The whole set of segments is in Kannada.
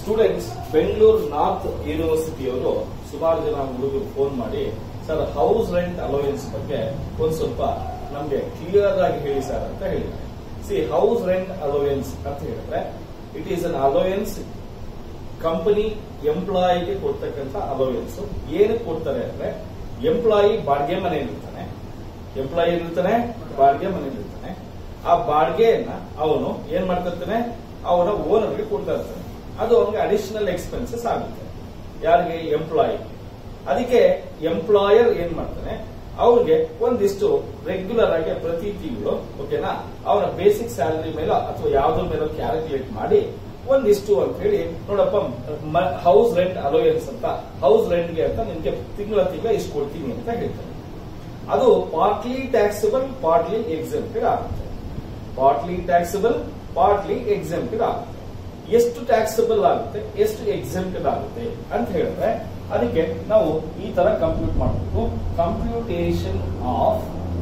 ಸ್ಟೂಡೆಂಟ್ಸ್ ಬೆಂಗಳೂರು ನಾರ್ತ್ ಯೂನಿವರ್ಸಿಟಿಯವರು ಸುಮಾರು ಜನ ಹುಡುಗರು ಫೋನ್ ಮಾಡಿ ಸರ್ ಹೌಸ್ ರೆಂಟ್ ಅಲೋಯನ್ಸ್ ಬಗ್ಗೆ ಒಂದ್ ಸ್ವಲ್ಪ ನಮ್ಗೆ ಕ್ಲಿಯರ್ ಆಗಿ ಹೇಳಿ ಸರ್ ಅಂತ ಹೇಳಿದ್ದಾರೆ ಸಿ ಹೌಸ್ ರೆಂಟ್ ಅಲೋಯನ್ಸ್ ಅಂತ ಹೇಳಿದ್ರೆ it is an allowance company ಎಂಪ್ಲಾಯಿಗೆ ಕೊಡ್ತಕ್ಕಂಥ ಅಲೋಯನ್ಸ್ ಏನಕ್ಕೆ ಕೊಡ್ತಾರೆ ಅಂದ್ರೆ ಎಂಪ್ಲಾಯಿ ಬಾಡಿಗೆ ಮನೆಯಲ್ಲಿರ್ತಾನೆ ಎಂಪ್ಲಾಯಿ ಇರ್ತಾನೆ ಬಾಡಿಗೆ ಮನೆಯಲ್ಲಿರ್ತಾನೆ ಆ ಬಾಡಿಗೆಯನ್ನ ಅವನು ಏನ್ ಮಾಡ್ತಿರ್ತಾನೆ ಅವನ ಓನರ್ಗೆ ಕೊಡ್ತಾ ಇರ್ತಾನೆ ಅದು ಅವನಿಗೆ ಅಡಿಷನಲ್ ಎಕ್ಸ್ಪೆನ್ಸಸ್ ಆಗುತ್ತೆ ಯಾರಿಗೆ ಎಂಪ್ಲಾಯಿ ಅದಕ್ಕೆ ಎಂಪ್ಲಾಯರ್ ಏನ್ ಮಾಡ್ತಾನೆ ಅವ್ರಿಗೆ ಒಂದಿಷ್ಟು ರೆಗ್ಯುಲರ್ ಆಗಿ ಪ್ರತಿ ತಿಂಗಳು ಓಕೆನಾ ಅವನ ಬೇಸಿಕ್ ಸ್ಯಾಲರಿ ಮೇಲೆ ಅಥವಾ ಯಾವ್ದ್ರ ಮೇಲೆ ಕ್ಯಾಲ್ಕುಲೇಟ್ ಮಾಡಿ ಒಂದಿಷ್ಟು ಅಂತ ಹೇಳಿ ನೋಡಪ್ಪ ಹೌಸ್ ರೆಂಟ್ ಅಲೋಯನ್ಸ್ ಅಂತ ಹೌಸ್ ರೆಂಟ್ಗೆ ಅಂತ ನಿಮ್ಗೆ ತಿಂಗಳ ತಿಂಗಳ ಇಷ್ಟು ಕೊಡ್ತೀನಿ ಅಂತ ಹೇಳ್ತಾರೆ ಅದು ಪಾರ್ಟ್ಲಿ ಟ್ಯಾಕ್ಸಬಲ್ ಪಾರ್ಟ್ಲಿ ಎಕ್ಸೆಂಪ್ಟೆಡ್ ಆಗುತ್ತೆ ಪಾರ್ಟ್ಲಿ ಟ್ಯಾಕ್ಸಬಲ್ ಪಾರ್ಟ್ಲಿ ಎಕ್ಸೆಂಪ್ಟೆಡ್ ಆಗುತ್ತೆ ಎಷ್ಟು ಟ್ಯಾಕ್ಸಬಲ್ ಆಗುತ್ತೆ ಎಷ್ಟು ಎಕ್ಸೆಂಪ್ಟೆಡ್ ಆಗುತ್ತೆ ಅಂತ ಹೇಳಿದ್ರೆ ಅದಕ್ಕೆ ನಾವು ಈ ತರ ಕಂಪ್ಯೂಟ್ ಮಾಡಬೇಕು computation of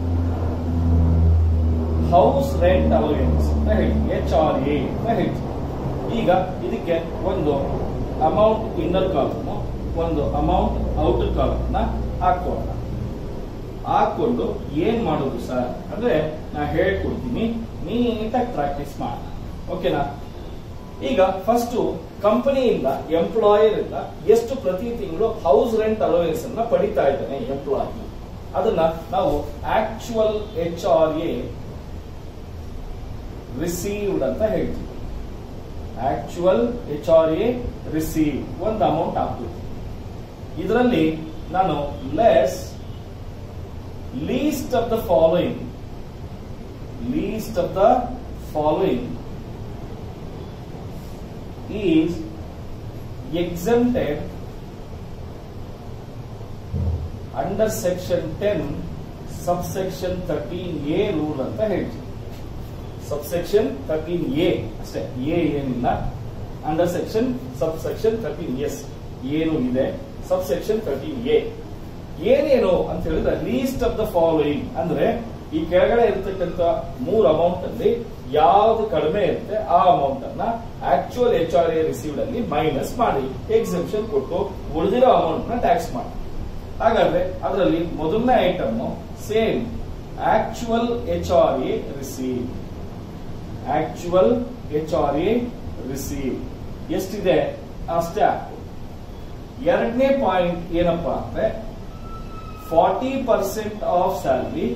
house rent allowance ಅಂತ ಹೇಳಿ ಎಚ್ ಆರ್ ಎ ಅಂತ ಹೇಳ್ತೀವಿ ಈಗ ಇದಕ್ಕೆ ಒಂದು ಅಮೌಂಟ್ ಇನ್ನರ್ ಕಾಲಮ್ ಒಂದು ಅಮೌಂಟ್ ಔಟರ್ ಕಾಲಮ್ ಹಾಕೋಣ ಹಾಕೊಂಡು ಏನ್ ಮಾಡೋದು ಸರ್ ಅಂದ್ರೆ ನಾ ಹೇಳ್ಕೊಡ್ತೀನಿ ನೀಟಾಗಿ ಪ್ರಾಕ್ಟೀಸ್ ಮಾಡ ಓಕೆನಾ ಈಗ ಫಸ್ಟ್ ಕಂಪನಿಯಿಂದ ಎಂಪ್ಲಾಯರ್ ಇಂದ ಎಷ್ಟು ಪ್ರತಿ ತಿಂಗಳು ಹೌಸ್ ರೆಂಟ್ ಅಲೋಯನ್ಸ್ ಅನ್ನ ಪಡಿತಾ ಇದ್ದಾನೆ ಎಂಪ್ಲಾಯಿ ಅದನ್ನ ನಾವು actual H R A received ಅಂತ ಹೇಳ್ತೀವಿ actual H R A receive ಒಂದು ಅಮೌಂಟ್ ಹಾಕ್ತೀವಿ ಇದರಲ್ಲಿ ನಾನು less least of the following least of the following is exempted under section 10 subsection 13a rule ಅಂತ ಹೇಳ್ತೀವಿ ಸಬ್ಸೆಕ್ಷನ್ ತರ್ಟೀನ್ ಎ ಅಷ್ಟೇ ಎ ಏನಿಲ್ಲ under section sub section thirteen S ಏನು ಇದೆ ಸಬ್ ಸೆಕ್ಷನ್ ತರ್ಟೀನ್ ಎ ಏನೇನು ಅಂತ ಹೇಳಿದ್ರೆ ಲೀಸ್ಟ್ ಆಫ್ ದ ಫಾಲೋಯಿಂಗ್ ಅಂದ್ರೆ ಈ ಕೆಳಗಡೆ ಇರತಕ್ಕಂತ ಮೂರ್ ಅಮೌಂಟ್ ಅಲ್ಲಿ ಯಾವ್ದು ಕಡಿಮೆ ಇರುತ್ತೆ ಆ ಅಮೌಂಟ್ ಅನ್ನ actual H R A received ಅಲ್ಲಿ ಮೈನಸ್ ಮಾಡಿ ಎಕ್ಸೆಂಪ್ಷನ್ ಕೊಟ್ಟು ಉಳಿದಿರೋ ಅಮೌಂಟ್ ನ ಟ್ಯಾಕ್ಸ್ ಮಾಡಿ ಹಾಗಾದ್ರೆ ಅದರಲ್ಲಿ ಮೊದಲನೇ item same actual H R A receive actual H R A receive ಎಷ್ಟಿದೆ ಅಷ್ಟೇ ಹಾಕು ಎರಡನೇ ಪಾಯಿಂಟ್ ಏನಪ್ಪಾ ಅಂದ್ರೆ ಫಾರ್ಟಿ ಪರ್ಸೆಂಟ್ ಆಫ್ ಸ್ಯಾಲರಿ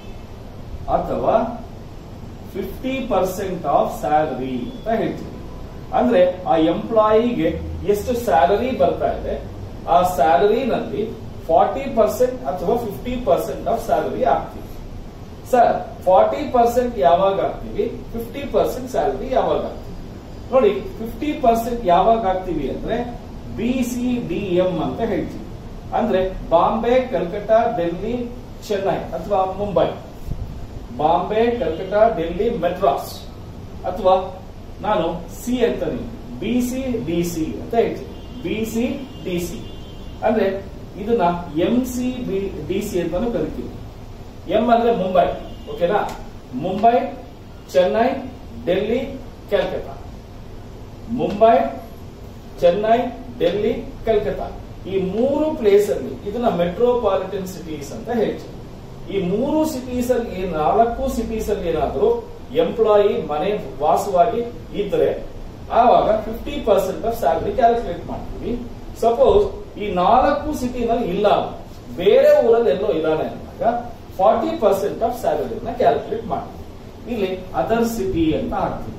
ಅಥವಾ ಫಿಫ್ಟಿ ಪರ್ಸೆಂಟ್ ಆಫ್ ಸ್ಯಾಲರಿ ಅಂತ ಹೇಳ್ತೀವಿ ಅಂದ್ರೆ ಆ ಎಂಪ್ಲಾಯಿಗೆ ಎಷ್ಟು ಸ್ಯಾಲರಿ ಬರ್ತಾ ಇದೆ ಆ ಸ್ಯಾಲರಿನಲ್ಲಿ ಫಾರ್ಟಿ ಪರ್ಸೆಂಟ್ ಅಥವಾ ಫಿಫ್ಟಿ ಪರ್ಸೆಂಟ್ ಆಫ್ ಸ್ಯಾಲರಿ ಹಾಕ್ತೀವಿ ಸರ್ ಫಾರ್ಟಿ ಪರ್ಸೆಂಟ್ ಯಾವಾಗ ಹಾಕ್ತೀವಿ ಫಿಫ್ಟಿ ಪರ್ಸೆಂಟ್ ಸ್ಯಾಲರಿ ಯಾವಾಗ ಹಾಕ್ತೀವಿ ನೋಡಿ ಫಿಫ್ಟಿ ಪರ್ಸೆಂಟ್ ಯಾವಾಗ ಹಾಕ್ತೀವಿ ಅಂದ್ರೆ ಬಿ ಸಿ ಡಿ ಎಂ ಅಂತ ಹೇಳ್ತೀವಿ ಅಂದ್ರೆ ಬಾಂಬೆ ಕಲ್ಕತ್ತಾ ಡೆಲ್ಲಿ ಚೆನ್ನೈ ಅಥವಾ ಮುಂಬೈ ಬಾಂಬೆ ಕಲ್ಕತ್ತಾ ಡೆಲ್ಲಿ ಮೆಡ್ರಾಸ್ ಅಥವಾ ನಾನು ಸಿ ಅಂತಾನೆ ಬಿ ಸಿ ಡಿ ಸಿ ಅಂತ ಹೇಳ್ತೀನಿ ಬಿ ಸಿ ಡಿ ಸಿ ಅಂದ್ರೆ ಇದನ್ನ M C B D C ಅಂತಾನು ಕರಿತೀವಿ ಎಂ ಅಂದ್ರೆ ಮುಂಬೈ ಓಕೆನಾ ಮುಂಬೈ ಚೆನ್ನೈ ಡೆಲ್ಲಿ ಕಲ್ಕತ್ತಾ ಮುಂಬೈ ಚೆನ್ನೈ ಡೆಲ್ಲಿ ಕಲ್ಕತ್ತಾ ಈ ಮೂರು ಪ್ಲೇಸ್ ಅಲ್ಲಿ ಇದನ್ನ ಮೆಟ್ರೋಪಾಲಿಟನ್ ಸಿಟೀಸ್ ಅಂತ ಹೇಳ್ತೀವಿ ಈ ಮೂರು ಸಿಟೀಸ್ ಅಲ್ಲಿ ಏನ್ ನಾಲ್ಕು ಸಿಟೀಸ್ ಅಲ್ಲಿ ಏನಾದ್ರು ಎಂಪ್ಲಾಯಿ ಮನೆ ವಾಸವಾಗಿ ಇದ್ರೆ ಆವಾಗ fifty percent of salary calculate ಮಾಡ್ತೀವಿ ಸಪೋಸ್ ಈ ನಾಲ್ಕು ಸಿಟಿನಲ್ಲಿ ಇಲ್ಲ ಬೇರೆ ಊರಲ್ಲಿ ಎಲ್ಲೋ ಇದ್ದಾನೆ ಅಂದಾಗ ಫಾರ್ಟಿ ಪರ್ಸೆಂಟ್ ಆಫ್ ಸ್ಯಾಲರಿನ ಕ್ಯಾಲ್ಕುಲೇಟ್ ಮಾಡ್ತೀವಿ ಇಲ್ಲಿ ಅದರ್ ಸಿಟಿ ಅಂತ ಹಾಕ್ತೀವಿ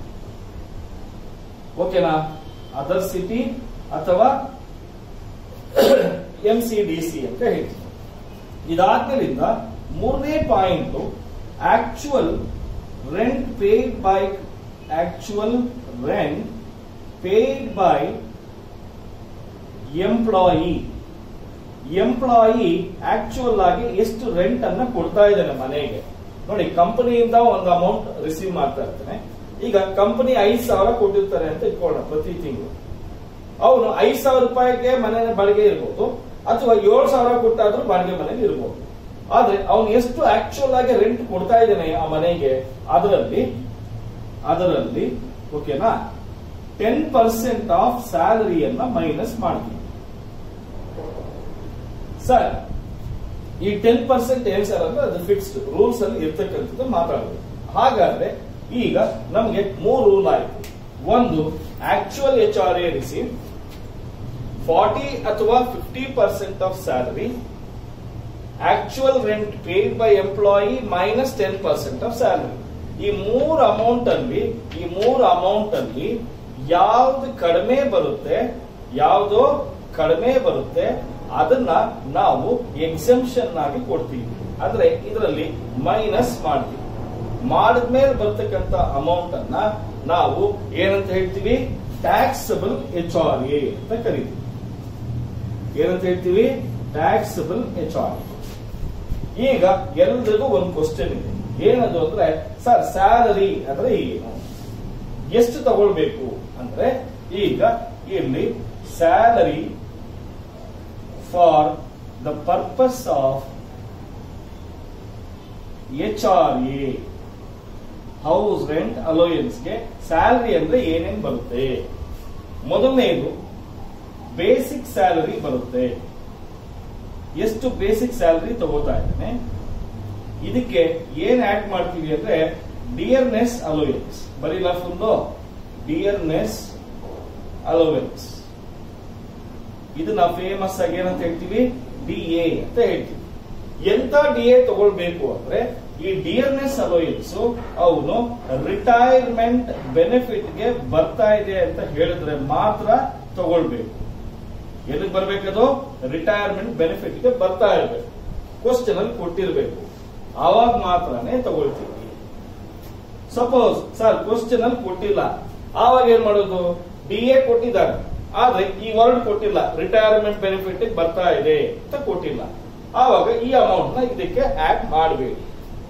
ಓಕೆನಾ ಅದರ್ ಸಿಟಿ ಅಥವಾ ಎಂ ಸಿ ಡಿ ಸಿ ಅಂತ ಹೇಳ್ತೀವಿ ಇದಾದ್ಮೇಲಿಂದ ಮೂರನೇ point actual rent paid by actual rent paid by employee employee actual ಆಗಿ ಎಷ್ಟು ರೆಂಟ್ ಅನ್ನ ಕೊಡ್ತಾ ಇದ್ದಾನೆ ಮನೆಗೆ ನೋಡಿ ಕಂಪನಿಯಿಂದ ಒಂದು ಅಮೌಂಟ್ ರಿಸೀವ್ ಮಾಡ್ತಾ ಇರ್ತಾನೆ ಈಗ ಕಂಪನಿ ಐದ್ ಸಾವಿರ ಕೊಟ್ಟಿರ್ತಾರೆ ಅಂತ ಇಟ್ಕೊಳ್ಳೋಣ ಪ್ರತಿ ತಿಂಗಳು ಅವನು ಐದ್ ಸಾವಿರ ರೂಪಾಯಿಗೆ ಮನೆ ಬಾಡಿಗೆ ಇರ್ಬೋದು ಅಥವಾ ಏಳು ಸಾವಿರ ಕೊಟ್ಟಾದ್ರೂ ಬಾಡಿಗೆ ಮನೆಗೆ ಇರ್ಬೋದು ಆದ್ರೆ ಅವನು ಎಷ್ಟು ಆಕ್ಚುಯಲ್ ಆಗಿ ರೆಂಟ್ ಕೊಡ್ತಾ ಇದ್ದಾನೆ ಆ ಮನೆಗೆ ಅದರಲ್ಲಿ ಅದರಲ್ಲಿ ಓಕೆನಾ ಟೆನ್ ಪರ್ಸೆಂಟ್ ಆಫ್ ಸ್ಯಾಲರಿಯನ್ನ ಮೈನಸ್ ಮಾಡ್ತೀವಿ ಸರ್ ಈ ಟೆನ್ ಪರ್ಸೆಂಟ್ ಏನ್ ಸರ್ ಅಂದ್ರೆ ಅದು ಫಿಕ್ಸ್ಡ್ ರೂಲ್ಸ್ ಅಲ್ಲಿ ಇರ್ತಕ್ಕಂಥದ್ದು ಮಾತಾಡೋದು ಹಾಗಾದ್ರೆ ಈಗ ನಮಗೆ ಮೂರು ರೂಲ್ ಆಯ್ತು ಒಂದು actual H R A receive forty ಅಥವಾ fifty percent of salary actual rent paid by employee minus ten percent of salary ಈ ಮೂರು ಅಮೌಂಟ್ ಅಲ್ಲಿ ಈ ಮೂರು ಅಮೌಂಟ್ ಅಲ್ಲಿ ಯಾವ್ದು ಕಡಿಮೆ ಬರುತ್ತೆ ಯಾವ್ದು ಕಡಿಮೆ ಬರುತ್ತೆ ಅದನ್ನ ನಾವು ಎಕ್ಸೆಂಪ್ಷನ್ ಆಗಿ ಕೊಡ್ತೀವಿ ಅಂದ್ರೆ ಇದರಲ್ಲಿ ಮೈನಸ್ ಮಾಡ್ತೀವಿ ಮಾಡಿದ್ಮೇಲೆ ಬರ್ತಕ್ಕಂತ ಅಮೌಂಟ್ ಅನ್ನ ನಾವು ಏನಂತ ಹೇಳ್ತೀವಿ ಟ್ಯಾಕ್ಸಬಲ್ ಎಚ್ ಆರ್ ಎ ಅಂತ ಕರಿತೀವಿ ಏನಂತ ಹೇಳ್ತೀವಿ ಟ್ಯಾಕ್ಸಬಲ್ ಎಚ್ ಆರ್ ಈಗ ಎಲ್ರಿಗೂ ಒಂದು ಕ್ವಶನ್ ಇದೆ ಏನದು ಅಂದ್ರೆ ಸರ್ ಸ್ಯಾಲರಿ ಅಂದ್ರೆ ಏನು ಎಷ್ಟು ತಗೊಳ್ಬೇಕು ಅಂದ್ರೆ ಈಗ ಇಲ್ಲಿ salary for the purpose of H R A house rent ಅಲೋಯನ್ಸ್ಗೆ ಸ್ಯಾಲರಿ ಅಂದ್ರೆ ಏನೇನ್ ಬರುತ್ತೆ ಮೊದಲನೇದು ಬೇಸಿಕ್ ಸ್ಯಾಲರಿ ಬರುತ್ತೆ ಎಷ್ಟು ಬೇಸಿಕ್ ಸ್ಯಾಲರಿ ತಗೋತಾ ಇದ್ದಾನೆ ಇದಕ್ಕೆ ಏನ್ ಆಡ್ ಮಾಡ್ತೀವಿ ಅಂದ್ರೆ ಡಿಯರ್ನೆಸ್ ಅಲೋಯನ್ಸ್ ಬರೀಲ ಫುಲ್ಲು ಡಿಯರ್ನೆಸ್ ಅಲೋವೆನ್ಸ್ ಇದನ್ನ ಫೇಮಸ್ ಆಗಿ ಏನಂತ ಹೇಳ್ತೀವಿ ಡಿ ಎ ಅಂತ ಹೇಳ್ತೀವಿ ಎಂತ ಡಿ ಎ ತಗೊಳ್ಬೇಕು ಅಂದ್ರೆ ಈ ಡಿಯರ್ನೆಸ್ ಅಲೋಯನ್ಸ್ ಅವನು ರಿಟೈರ್ಮೆಂಟ್ ಬೆನಿಫಿಟ್ ಗೆ ಬರ್ತಾ ಇದೆ ಅಂತ ಹೇಳಿದ್ರೆ ಮಾತ್ರ ತಗೊಳ್ಬೇಕು ಎಲ್ಲಿಗೆ ಬರ್ಬೇಕದು ರಿಟೈರ್ಮೆಂಟ್ ಬೆನಿಫಿಟ್ ಗೆ ಬರ್ತಾ ಇರಬೇಕು ಕ್ವಶನ್ ಅಲ್ಲಿ ಕೊಟ್ಟಿರ್ಬೇಕು ಆವಾಗ ಮಾತ್ರನೇ ತಗೊಳ್ತೀವಿ ಸಪೋಸ್ ಸರ್ ಕ್ವಶನ್ ಅಲ್ಲಿ ಕೊಟ್ಟಿಲ್ಲ ಆವಾಗ ಏನ್ ಮಾಡೋದು ಡಿ ಎ ಕೊಟ್ಟಿದ್ದಾರೆ ಆದ್ರೆ ಈ ವರ್ಡ್ ಕೊಟ್ಟಿಲ್ಲ ರಿಟೈರ್ಮೆಂಟ್ ಬೆನಿಫಿಟ್ ಬರ್ತಾ ಇದೆ ಅಂತ ಕೊಟ್ಟಿಲ್ಲ ಆವಾಗ ಈ ಅಮೌಂಟ್ ನ ಇದಕ್ಕೆ ಆಡ್ ಮಾಡಬೇಡಿ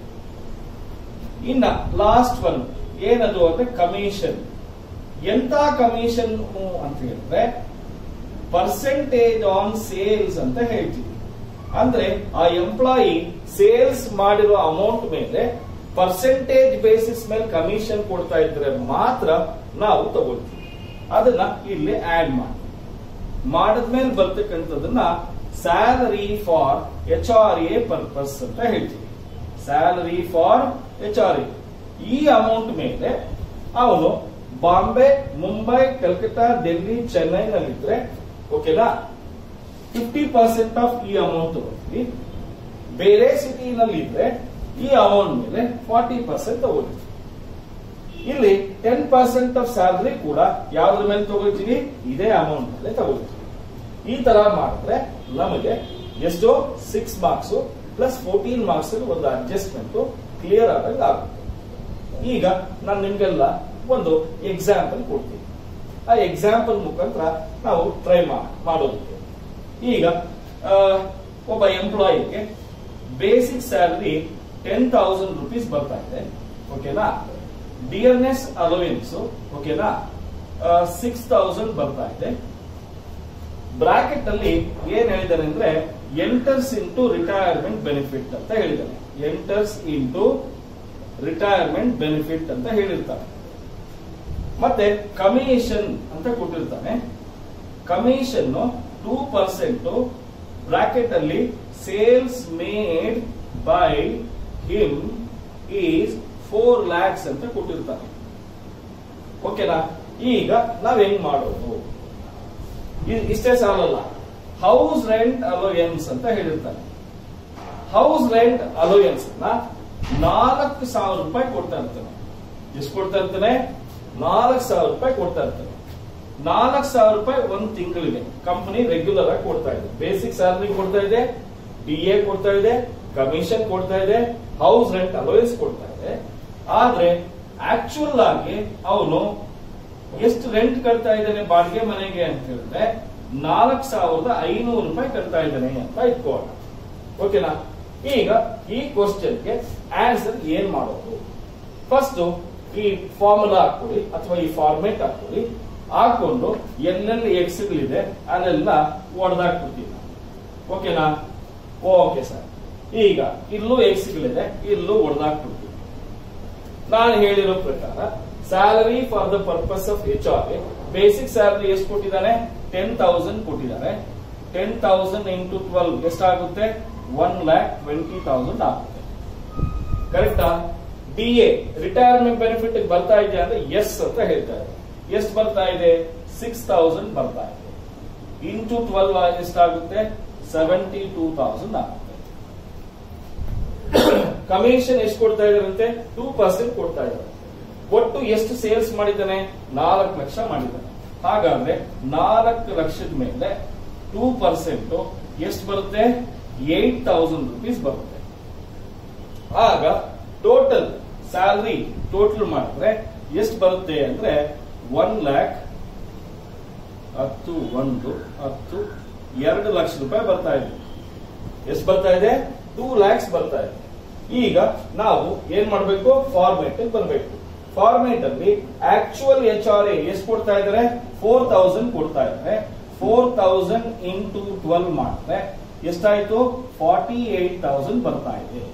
ಇನ್ನ ಲಾಸ್ಟ್ ಒನ್ ಏನದು ಅಂದ್ರೆ ಕಮಿಷನ್ ಎಂತ ಕಮಿಷನ್ ಅಂತ ಹೇಳಿದ್ರೆ ಪರ್ಸೆಂಟೇಜ್ ಆನ್ ಸೇಲ್ಸ್ ಅಂತ ಹೇಳ್ತೀವಿ ಅಂದ್ರೆ ಆ ಎಂಪ್ಲಾಯಿ ಸೇಲ್ಸ್ ಮಾಡಿರೋ ಅಮೌಂಟ್ ಮೇಲೆ ಪರ್ಸೆಂಟೇಜ್ ಬೇಸಿಸ್ ಮೇಲೆ ಕಮಿಷನ್ ಕೊಡ್ತಾ ಇದ್ರೆ ಮಾತ್ರ ನಾವು ತಗೊಳ್ತೀವಿ ಅದನ್ನ ಇಲ್ಲಿ ಆಡ್ ಮಾಡಿ ಮಾಡಿದ್ಮೇಲೆ ಬರ್ತಕ್ಕಂಥದನ್ನ salary for H R A purpose ಅಂತ ಹೇಳ್ತೀವಿ salary for H R A ಈ ಅಮೌಂಟ್ ಮೇಲೆ ಅವನು ಬಾಂಬೆ ಮುಂಬೈ ಕಲ್ಕತ್ತಾ ಡೆಲ್ಲಿ ಚೆನ್ನೈನಲ್ಲಿದ್ರೆ ಓಕೆನಾ ಫಿಫ್ಟಿ ಪರ್ಸೆಂಟ್ ಆಫ್ ಈ ಅಮೌಂಟ್ ತಗೊಳ್ತೀವಿ ಬೇರೆ ಸಿಟಿನಲ್ಲಿ ಇದ್ರೆ ಈ ಅಮೌಂಟ್ ಮೇಲೆ ಫಾರ್ಟಿ ಪರ್ಸೆಂಟ್ ತಗೊಳ್ತೀವಿ ಇಲ್ಲಿ ಟೆನ್ ಪರ್ಸೆಂಟ್ ಆಫ್ ಸ್ಯಾಲರಿ ಕೂಡ ಯಾವ್ದ್ರ ಮೇಲೆ ತಗೊಳ್ತೀವಿ ಇದೇ ಅಮೌಂಟ್ ಮೇಲೆ ತಗೊಳ್ತೀವಿ ಈ ತರ ಮಾಡಿದ್ರೆ ನಮಗೆ ಎಷ್ಟು six marks plus fourteen marks ಒಂದು ಅಡ್ಜಸ್ಟ್ಮೆಂಟ್ ಕ್ಲಿಯರ್ ಆದಂಗೆ ಆಗುತ್ತೆ ಈಗ ನಾನು ನಿಮ್ಗೆಲ್ಲ ಒಂದು ಎಕ್ಸಾಂಪಲ್ ಕೊಡ್ತೀನಿ ಆ ಎಕ್ಸಾಂಪಲ್ ಮುಖಾಂತರ ನಾವು ಟ್ರೈ ಮಾಡೋದಕ್ಕೆ ಈಗ ಆ, ಒಬ್ಬ ಎಂಪ್ಲಾಯಿಗೆ basic salary ten thousand rupees ಬರ್ತಾ ಇದೆ ಓಕೆನಾ ಡಿಯರ್ನೆಸ್ ಅಲೋವೆನ್ಸ್ ಓಕೆನಾ ಸಿಕ್ಸ್ ತೌಸಂಡ್ ಬರ್ತಾ ಇದೆ ಬ್ರಾಕೆಟ್ ಅಲ್ಲಿ ಏನ್ ಹೇಳಿದಾನೆ ಅಂದ್ರೆ ಎಂಟರ್ಸ್ ಇಂಟು ರಿಟೈರ್ಮೆಂಟ್ ಬೆನಿಫಿಟ್ ಅಂತ ಹೇಳಿದಾನೆ ಎಂಟರ್ಸ್ ಇಂಟು ರಿಟೈರ್ಮೆಂಟ್ ಬೆನಿಫಿಟ್ ಅಂತ ಹೇಳಿರ್ತಾನೆ ಮತ್ತೆ ಕಮಿಷನ್ ಅಂತ ಕೊಟ್ಟಿರ್ತಾನೆ ಕಮಿಷನ್ ಟೂ ಪರ್ಸೆಂಟ್ ಬ್ರಾಕೆಟ್ ಅಲ್ಲಿ sales made by him is four lakhs ಅಂತ ಕೊಟ್ಟಿರ್ತಾನೆ ಓಕೆನಾ ಈಗ ನಾವ್ ಹೆಂಗ್ ಮಾಡೋದು ಇ- ಇಷ್ಟೇ ಸಾಲಲ್ಲ ಹೌಸ್ ರೆಂಟ್ ಅಲೋಯನ್ಸ್ ಅಂತ ಹೇಳಿರ್ತಾನೆ ಹೌಸ್ ರೆಂಟ್ ಅಲೋಯನ್ಸ್ ನ ನಾಲ್ಕು ಸಾವಿರ ರೂಪಾಯಿ ಕೊಡ್ತಾ ಇರ್ತಾನೆ ಎಷ್ಟು ಕೊಡ್ತಾ ಇರ್ತಾನೆ ನಾಲ್ಕು ಸಾವಿರ ರೂಪಾಯಿ ಕೊಡ್ತಾ ಇರ್ತಾನೆ ನಾಲ್ಕು ಸಾವಿರ ರೂಪಾಯಿ ಒಂದ್ ತಿಂಗಳಿಗೆ ಕಂಪನಿ ರೆಗ್ಯುಲರ್ ಆಗಿ ಕೊಡ್ತಾ ಇದೆ ಬೇಸಿಕ್ ಸ್ಯಾಲರಿ ಕೊಡ್ತಾ ಇದೆ ಡಿ ಎ ಕೊಡ್ತಾ ಇದೆ ಕಮಿಷನ್ ಕೊಡ್ತಾ ಇದೆ ಹೌಸ್ ರೆಂಟ್ ಅಲೋಯನ್ಸ್ ಕೊಡ್ತಾ ಇದೆ ಆದ್ರೆ ಆಕ್ಚುಯಲ್ ಆಗಿ ಅವನು ಎಷ್ಟು ರೆಂಟ್ ಕಟ್ತಾ ಇದ್ದಾನೆ ಬಾಡಿಗೆ ಮನೆಗೆ ಅಂತ ಹೇಳಿದ್ರೆ ನಾಲ್ಕು ಸಾವಿರದ ಐನೂರು ರೂಪಾಯಿ ಕಟ್ತಾ ಇದ್ದಾನೆ ಅಂತ ಇಟ್ಕೋಣ ಓಕೆನಾ ಈಗ ಈ ಕ್ವಶನ್ಗೆ ಆನ್ಸರ್ ಏನ್ ಮಾಡೋದು ಫಸ್ಟ್ ಈ ಫಾರ್ಮುಲಾ ಹಾಕೊಳ್ಳಿ ಅಥವಾ ಈ ಫಾರ್ಮೇಟ್ ಹಾಕೊಳ್ಳಿ ಹಾಕೊಂಡು ಎಲ್ಲೆಲ್ಲಿ ಎಕ್ಸ್ಗಳಿದೆ ಅಲ್ಲೆಲ್ಲ ಒಡೆದಾಕ್ಬಿಡ್ತೀವಿ ಓಕೆನಾ ಓಕೆ ಸರ್ ಈಗ ಇಲ್ಲೂ ಎಕ್ಸ್ಗಳಿದೆ ಇಲ್ಲೂ ಒಡೆದಾಕ್ಬಿಡ್ತೀವಿ ನಾನು ಹೇಳಿರೋ ಪ್ರಕಾರ salary for the purpose of H R basic salary ಎಷ್ಟು ಕೊಟ್ಟಿದ್ದಾನೆ ಟೆನ್ ತೌಸಂಡ್ ಕೊಟ್ಟಿದ್ದಾರೆ ಟೆನ್ ತೌಸಂಡ್ ಇಂಟು ಟ್ವೆಲ್ವ್ ಎಷ್ಟಾಗುತ್ತೆ ಒನ್ ಲ್ಯಾಕ್ ಟ್ವೆಂಟಿ ತೌಸಂಡ್ ಆಗುತ್ತೆ ಕರೆಕ್ಟಾ ಡಿ ಎ ರಿಟೈರ್ಮೆಂಟ್ ಬೆನಿಫಿಟ್ ಬರ್ತಾ ಇದೆ ಅಂದ್ರೆ ಎಸ್ ಅಂತ ಹೇಳ್ತಾರೆ ಎಷ್ಟು ಬರ್ತಾ ಇದೆ ಸಿಕ್ಸ್ ತೌಸಂಡ್ ಬರ್ತಾ ಇದೆ ಇಂಟು ಟ್ವೆಲ್ವ್ ಎಷ್ಟಾಗುತ್ತೆ ಸೆವೆಂಟಿ ಟೂ ತೌಸಂಡ್ ಆಗುತ್ತೆ ಕಮಿಷನ್ ಎಷ್ಟು ಕೊಡ್ತಾ ಇದಾರಂತೆ ಟೂ ಪರ್ಸೆಂಟ್ ಕೊಡ್ತಾ ಇದ್ದಾರೆ ಒಟ್ಟು ಎಷ್ಟು ಸೇಲ್ಸ್ ಮಾಡಿದ್ದಾನೆ ನಾಲ್ಕು ಲಕ್ಷ ಮಾಡಿದ್ದಾನೆ ಹಾಗಾದ್ರೆ ನಾಲ್ಕು ಲಕ್ಷದ ಮೇಲೆ ಟೂ ಪರ್ಸೆಂಟ್ ಎಷ್ಟು ಬರುತ್ತೆ ಏಟ್ ತೌಸಂಡ್ ರುಪೀಸ್ ಬರುತ್ತೆ ಆಗ ಟೋಟಲ್ ಸ್ಯಾಲರಿ ಟೋಟಲ್ ಮಾಡಿದ್ರೆ ಎಷ್ಟು ಬರುತ್ತೆ ಅಂದ್ರೆ ಒನ್ ಲ್ಯಾಕ್ ಹತ್ತು ಒಂದು ಹತ್ತು ಎರಡು ಲಕ್ಷ ರೂಪಾಯಿ ಬರ್ತಾ ಇದೆ ಎಷ್ಟು ಬರ್ತಾ ಇದೆ ಟೂ ಲ್ಯಾಕ್ಸ್ ಬರ್ತಾ ಇದೆ ಈಗ ನಾವು ಏನ್ ಮಾಡಬೇಕು ಫಾರ್ಮೇಟ್ ಬರಬೇಕು ಫಾರ್ಮೇಟ್ ಅಲ್ಲಿ ಆಕ್ಚುಯಲ್ ಎಚ್ ಆರ್ ಎ ಎಷ್ಟು ಕೊಡ್ತಾ ಇದಾರೆ ಫೋರ್ ತೌಸಂಡ್ ಕೊಡ್ತಾ ಇದ್ದಾರೆ ಫೋರ್ ತೌಸಂಡ್ ಇಂಟು ಟ್ವೆಲ್ವ್ ಮಾಡಿದ್ರೆ ಎಷ್ಟಾಯ್ತು ಫಾರ್ಟಿ ಏಟ್ ತೌಸಂಡ್ ಬರ್ತಾ ಇದೆ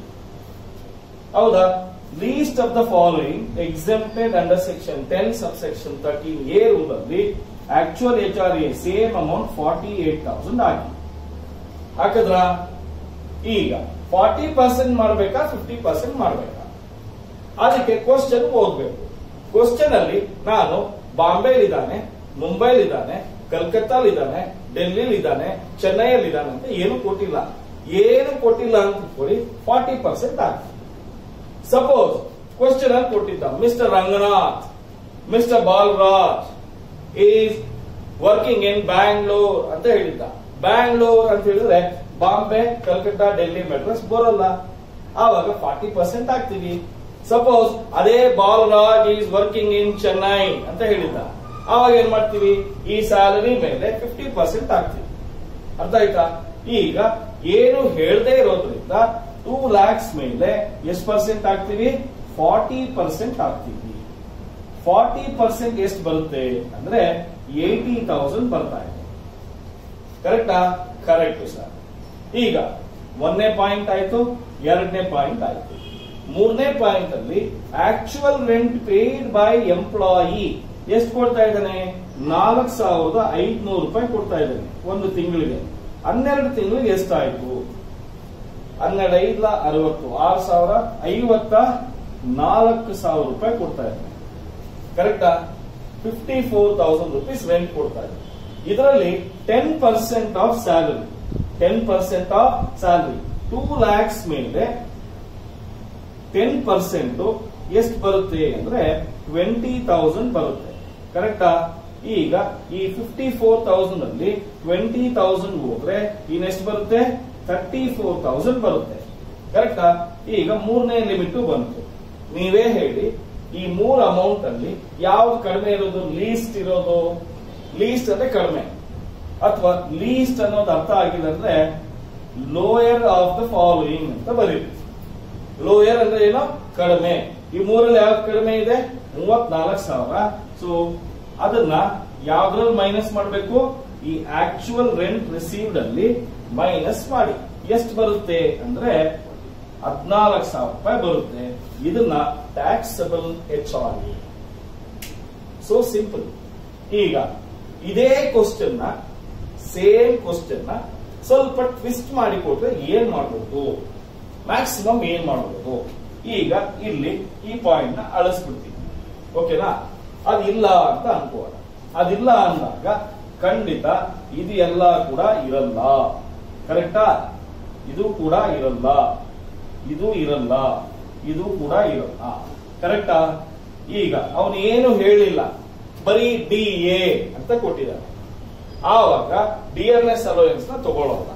ಹೌದಾ least of the following exempted under section ten sub section thirteen A rule ಅಲ್ಲಿ actual H R A same amount forty eight thousand ಆಗಿ ಹಾಕಿದ್ರ ಈಗ ಫಾರ್ಟಿ ಪರ್ಸೆಂಟ್ ಮಾಡಬೇಕಾ ಫಿಫ್ಟಿ ಪರ್ಸೆಂಟ್ ಮಾಡಬೇಕಾ ಅದಕ್ಕೆ ಕ್ವಶನ್ ಓದ್ಬೇಕು ಕ್ವಶನ್ ಅಲ್ಲಿ ನಾನು ಬಾಂಬೆಲಿದ್ದಾನೆ ಮುಂಬೈಲಿದ್ದಾನೆ ಕಲ್ಕತ್ತಾಲಿದ್ದಾನೆ ಡೆಲ್ಲಿಲಿದ್ದಾನೆ ಚೆನ್ನೈಯಲ್ಲಿದ್ದಾನೆ ಅಂತ ಏನು ಕೊಟ್ಟಿಲ್ಲ ಏನು ಕೊಟ್ಟಿಲ್ಲ ಅಂತ ಕೊಡಿ ಫಾರ್ಟಿ ಪರ್ಸೆಂಟ್ ಆಗಿ ಸಪೋಸ್ ಕ್ವಶನ್ ಅಲ್ಲಿ ಕೊಟ್ಟಿದ್ದ mister Ranganath mister Balaraj is working in Bangalore ಅಂತ ಹೇಳಿದ್ದ ಬ್ಯಾಂಗ್ಳೂರ್ ಅಂತ ಹೇಳಿದ್ರೆ ಬಾಂಬೆ ಕಲ್ಕತ್ತಾ ಡೆಲ್ಲಿ ಮೆಡ್ರಾಸ್ ಬರೋಲ್ಲ ಆವಾಗ ಫಾರ್ಟಿ ಪರ್ಸೆಂಟ್ ಆಗ್ತೀವಿ ಸಪೋಸ್ ಅದೇ Balaraj is working in Chennai ಅಂತ ಹೇಳಿದ್ದ ಆವಾಗ ಏನ್ ಮಾಡ್ತೀವಿ ಈ ಸ್ಯಾಲರಿ ಮೇಲೆ ಫಿಫ್ಟಿ ಪರ್ಸೆಂಟ್ ಆಗ್ತೀವಿ ಅರ್ಥ ಆಯ್ತಾ ಈಗ ಏನು ಹೇಳದೇ ಇರೋದ್ರಿಂದ ಟೂ ಲ್ಯಾಕ್ಸ್ ಮೇಲೆ ಎಷ್ಟು ಪರ್ಸೆಂಟ್ ಆಗ್ತೀವಿ ಫಾರ್ಟಿ ಪರ್ಸೆಂಟ್ ಆಗ್ತೀವಿ ಫಾರ್ಟಿ ಪರ್ಸೆಂಟ್ ಎಷ್ಟು ಬರುತ್ತೆ ಅಂದ್ರೆ ಏಟಿ ತೌಸಂಡ್ ಬರ್ತಾ ಇದೆ ಕರೆಕ್ಟಾ ಕರೆಕ್ಟ್ ಸರ್ ಈಗ ಒಂದನೇ ಪಾಯಿಂಟ್ ಆಯ್ತು ಎರಡನೇ ಪಾಯಿಂಟ್ ಆಯ್ತು ಮೂರನೇ ಪಾಯಿಂಟ್ ಅಲ್ಲಿ actual rent paid by employee ಎಷ್ಟು ಕೊಡ್ತಾ ಇದ್ದಾನೆ ನಾಲ್ಕು ಸಾವಿರದ ಐದ್ನೂರು ರೂಪಾಯಿ ಕೊಡ್ತಾ ಇದ್ದಾನೆ ಒಂದು ತಿಂಗಳಿಗೆ ಹನ್ನೆರಡು ತಿಂಗಳಿಗೆ ಎಷ್ಟಾಯ್ತು ಹನ್ನೆರಡು ಐದ್ಲ ಅರವತ್ತು ಆರು ಸಾವಿರ ಐವತ್ತ ನಾಲ್ಕು ಸಾವಿರ ರೂಪಾಯಿ ಕೊಡ್ತಾ ಇದ್ದಾನೆ ಕರೆಕ್ಟಾ fifty four thousand rupees rent ಕೊಡ್ತಾ ಇದ್ದಾರೆ ಇದರಲ್ಲಿ ten percent of salary ten percent of salary two lakhs ಮೇಲೆ ಟೆನ್ ಪರ್ಸೆಂಟ್ ಎಷ್ಟು ಬರುತ್ತೆ ಅಂದ್ರೆ ಟ್ವೆಂಟಿ ತೌಸಂಡ್ ಬರುತ್ತೆ ಕರೆಕ್ಟಾ ಈಗ ಈ ಫಿಫ್ಟಿ ಫೋರ್ ತೌಸಂಡ್ ಅಲ್ಲಿ ಟ್ವೆಂಟಿ ತೌಸಂಡ್ ಹೋದ್ರೆ ಇನ್ನೆಷ್ಟು ಬರುತ್ತೆ ಥರ್ಟಿ ಫೋರ್ ತೌಸಂಡ್ ಬರುತ್ತೆ ಕರೆಕ್ಟಾ ಈಗ ಮೂರನೇ ಲಿಮಿಟ್ ಬಂತು ನೀವೇ ಹೇಳಿ ಈ ಮೂರ್ ಅಮೌಂಟ್ ಅಲ್ಲಿ ಯಾವ್ದು ಕಡಿಮೆ ಇರೋದು ಲೀಸ್ಟ್ ಇರೋದು ಲೀಸ್ಟ್ ಅಂದ್ರೆ ಕಡಿಮೆ ಅಥವಾ ಲೀಸ್ಟ್ ಅನ್ನೋದು ಅರ್ಥ ಆಗಿಲ್ಲ ಅಂದ್ರೆ ಲೋಯರ್ ಆಫ್ ದ ಫಾಲೋಯಿಂಗ್ ಅಂತ ಬರೀರಿ ಲೋಯರ್ ಅಂದ್ರೆ ಏನೋ ಕಡಿಮೆ ಈ ಮೂರಲ್ಲಿ ಯಾವ್ದು ಕಡಿಮೆ ಇದೆ ಮೂವತ್ನಾಲ್ಕು ಸಾವಿರ ಸೊ ಅದನ್ನ ಯಾವ್ದ್ರಲ್ಲಿ ಮೈನಸ್ ಮಾಡಬೇಕು ಈ ಆಕ್ಚುಯಲ್ ರೆಂಟ್ ರಿಸೀವ್ಡ್ ಅಲ್ಲಿ ಮೈನಸ್ ಮಾಡಿ ಎಷ್ಟು ಬರುತ್ತೆ ಅಂದ್ರೆ ಹದಿನಾಲ್ಕು ಸಾವಿರ ರೂಪಾಯಿ ಬರುತ್ತೆ ಇದನ್ನ taxable H R so simple ಈಗ ಇದೇ ಕ್ವಶನ್ ನ ಸೇಮ್ ಕ್ವಶನ್ ನ ಸ್ವಲ್ಪ ಟ್ವಿಸ್ಟ್ ಮಾಡಿ ಕೊಟ್ರೆ ಏನ್ ಮಾಡಬಹುದು ಮ್ಯಾಕ್ಸಿಮಮ್ ಏನ್ ಮಾಡಬಹುದು ಈಗ ಇಲ್ಲಿ ಈ ಪಾಯಿಂಟ್ ನ ಅಳಿಸ್ಬಿಡ್ತೀವಿ ಓಕೆನಾ ಅದಿಲ್ಲ ಅಂತ ಅನ್ಕೋಣ ಅದಿಲ್ಲ ಅಂದಾಗ ಖಂಡಿತ ಇದು ಎಲ್ಲ ಕೂಡ ಇರಲ್ಲ ಕರೆಕ್ಟಾ ಇದು ಕೂಡ ಇರಲ್ಲ ಇದು ಇರಲ್ಲ ಇದು ಕೂಡ ಇರಲ್ಲ ಕರೆಕ್ಟಾ ಈಗ ಅವನು ಏನು ಹೇಳಿಲ್ಲ ಬರೀ ಡಿ ಎ ಅಂತ ಕೊಟ್ಟಿದ್ದಾನೆ ಆವಾಗ ಡಿಯರ್ನೆಸ್ ಅಲೋಯನ್ಸ್ ನ ತಗೊಳ್ಳೋಲ್ಲ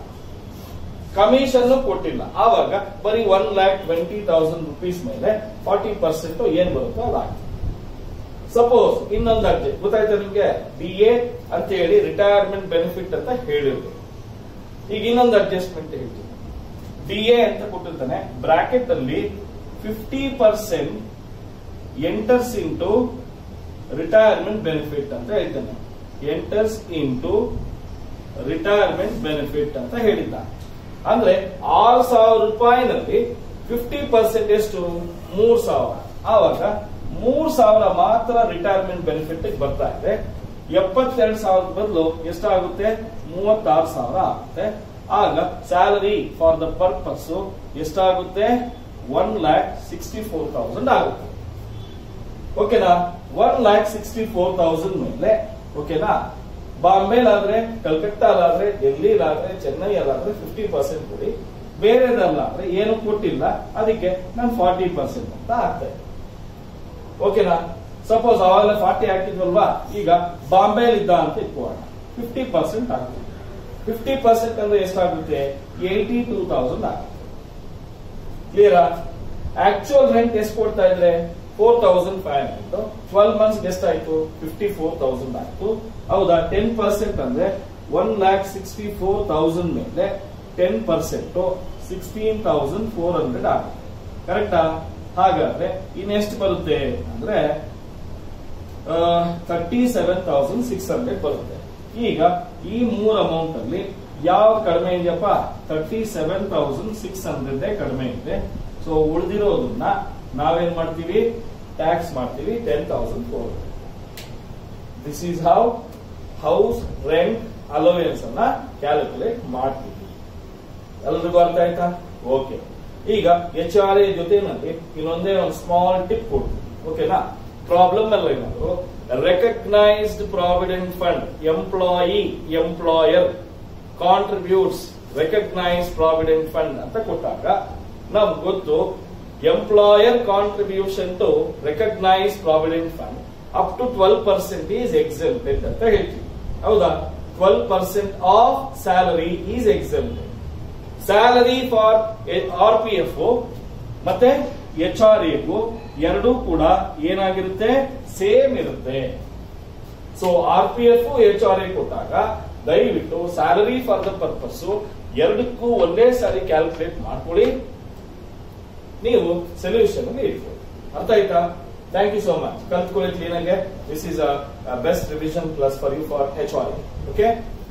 ಕಮಿಷನ್ ಕೊಟ್ಟಿಲ್ಲ ಆವಾಗ ಬರೀ one lakh twenty thousand rupees ಮೇಲೆ ಫಾರ್ಟಿ ಪರ್ಸೆಂಟ್ ಏನ್ ಬರುತ್ತೋ ಅದಾಗ್ತದೆ ಸಪೋಸ್ ಇನ್ನೊಂದು ಅರ್ಜಿ ಗೊತ್ತಾಯ್ತಾ ನಿಮ್ಗೆ ಡಿ ಎ ಅಂತ ಹೇಳಿ ರಿಟೈರ್ಮೆಂಟ್ ಬೆನಿಫಿಟ್ ಅಂತ ಹೇಳಿದ್ರು ಈಗ ಇನ್ನೊಂದು ಅಡ್ಜಸ್ಟ್ಮೆಂಟ್ ಹೇಳ್ತೀನಿ ಡಿ ಎ ಅಂತ ಕೊಟ್ಟಿರ್ತಾನೆ ಬ್ರಾಕೆಟ್ ಅಲ್ಲಿ fifty percent enters into retirement benefit ಅಂತ ಹೇಳ್ತಾನೆ ಎಂಟರ್ಸ್ ಇಂಟು ರಿಟೈರ್ಮೆಂಟ್ ಬೆನಿಫಿಟ್ ಅಂತ ಹೇಳಿದ್ದ ಅಂದ್ರೆ ಆರು ಸಾವಿರ ರೂಪಾಯಿನಲ್ಲಿ ಫಿಫ್ಟಿ ಪರ್ಸೆಂಟ್ ಎಷ್ಟು ಮೂರ್ ಸಾವಿರ ಆವಾಗ ಮೂರ್ ಸಾವಿರ ಮಾತ್ರ ರಿಟೈರ್ಮೆಂಟ್ ಬೆನಿಫಿಟ್ ಬರ್ತಾ ಇದೆ ಎಪ್ಪತ್ತೆರಡು ಸಾವಿರದ ಬದಲು ಎಷ್ಟಾಗುತ್ತೆ ಮೂವತ್ತಾರು ಸಾವಿರ ಆಗುತ್ತೆ ಆಗ ಸ್ಯಾಲರಿ ಫಾರ್ ದ ಪರ್ಪಸ್ ಎಷ್ಟಾಗುತ್ತೆ one lakh sixty four thousand ಆಗುತ್ತೆ ಓಕೆನಾ one lakh sixty four thousand ಮೇಲೆ ಓಕೆನಾ ಬಾಂಬೆಲಾದ್ರೆ ಕಲ್ಕಟ್ಟಾಲಾದ್ರೆ ಡೆಲ್ಲಿಲಾದ್ರೆ ಚೆನ್ನೈಯಲ್ಲಾದ್ರೆ ಫಿಫ್ಟಿ ಪರ್ಸೆಂಟ್ ಕೊಡಿ ಬೇರೆದಲ್ಲಾದ್ರೆ ಏನು ಕೊಟ್ಟಿಲ್ಲ ಅದಕ್ಕೆ ನಾನು ಫಾರ್ಟಿ ಪರ್ಸೆಂಟ್ ಅಂತ ಹಾಕ್ತೇನೆ ಓಕೆನಾ ಸಪೋಸ್ ಅವಾಗಲೇ ಫಾರ್ಟಿ ಹಾಕಿದ್ವಲ್ವಾ ಈಗ ಬಾಂಬೆಲಿ ಇದ್ದ ಅಂತ ಇಟ್ಕೋಣ ಫಿಫ್ಟಿ ಪರ್ಸೆಂಟ್ ಆಗುತ್ತೆ ಫಿಫ್ಟಿ ಪರ್ಸೆಂಟ್ ಅಂದ್ರೆ ಎಷ್ಟಾಗುತ್ತೆ ಏಯ್ಟಿ ಟೂ ತೌಸಂಡ್ ಆಗುತ್ತೆ ಕ್ಲಿಯರಾ ಆಕ್ಚುಯಲ್ ರೆಂಟ್ ಎಷ್ಟು ಕೊಡ್ತಾ ಇದ್ರೆ four thousand five hundred twelve months ಎಷ್ಟಾಯ್ತು ಫಿಫ್ಟಿ ಫೋರ್ ತೌಸಂಡ್ ಆಯ್ತು ಹೌದಾ ಟೆನ್ ಪರ್ಸೆಂಟ್ ಅಂದ್ರೆ one lakh sixty four thousand ಮೇಲೆ ten percent sixteen thousand four hundred ಆಗುತ್ತೆ ಕರೆಕ್ಟಾ ಹಾಗಾದ್ರೆ ಇನ್ನೆಷ್ಟು ಬರುತ್ತೆ ಅಂದ್ರೆ thirty seven thousand six hundred ಬರುತ್ತೆ ಈಗ ಈ ಮೂರ್ ಅಮೌಂಟ್ ಅಲ್ಲಿ ಯಾವ್ದು ಕಡಿಮೆ ಇದೆಯಪ್ಪ thirty seven thousand six hundred ಕಡಿಮೆ ಇದೆ ಸೊ ಉಳಿದಿರೋದನ್ನ ನಾವೇನ್ ಮಾಡ್ತೀವಿ ಟ್ಯಾಕ್ಸ್ ಮಾಡ್ತೀವಿ ten thousand four this is how house rent allowance ಅನ್ನ ಕ್ಯಾಲ್ಕುಲೇಟ್ ಮಾಡ್ತೀವಿ ಎಲ್ರಿಗೂ ಅರ್ಥ ಆಯ್ತಾ ಓಕೆ ಈಗ ಎಚ್ ಆರ್ ಎ ಜೊತೆನಲ್ಲಿ ಇನ್ನೊಂದೇ ಒಂದು ಸ್ಮಾಲ್ ಟಿಪ್ ಕೊಡ್ತೀನಿ ಓಕೆನಾ ಪ್ರಾಬ್ಲಮ್ ಎಲ್ಲ ಏನಾದ್ರು recognised provident fund employee employer contributes recognise provident fund ಅಂತ ಕೊಟ್ಟಾಗ ನಮ್ಗೆ ಗೊತ್ತು employer contribution to recognise provident fund up to twelve percent is exempted ಅಂತ ಹೇಳ್ತೀವಿ ಹೌದಾ twelve percent of salary is exempted salary for R P F ಮತ್ತೆ ಎಚ್ ಆರ್ ಎಗೂ ಎರಡೂ ಕೂಡ ಏನಾಗಿರುತ್ತೆ ಸೇಮ್ ಇರುತ್ತೆ so R P F H R A ಕೊಟ್ಟಾಗ ದಯವಿಟ್ಟು ಸ್ಯಾಲರಿ ಫಾರ್ ದ ಪರ್ಪಸ್ ಎರಡಕ್ಕೂ ಒಂದೇ ಸಾರಿ ಕ್ಯಾಲ್ಕುಲೇಟ್ ಮಾಡ್ಕೊಳ್ಳಿ ನೀವು ಸೊಲ್ಯೂಷನ್ ಇಟ್ಕೊಳ್ಳಿ ಅರ್ಥ ಆಯ್ತಾ ಥ್ಯಾಂಕ್ ಯು ಸೋ ಮಚ್ ಕಲ್ತ್ಕೊಳ್ಳಿ ಕ್ಲೀನ್ ಆಗಿ this is a best revision plus for you for H R A okay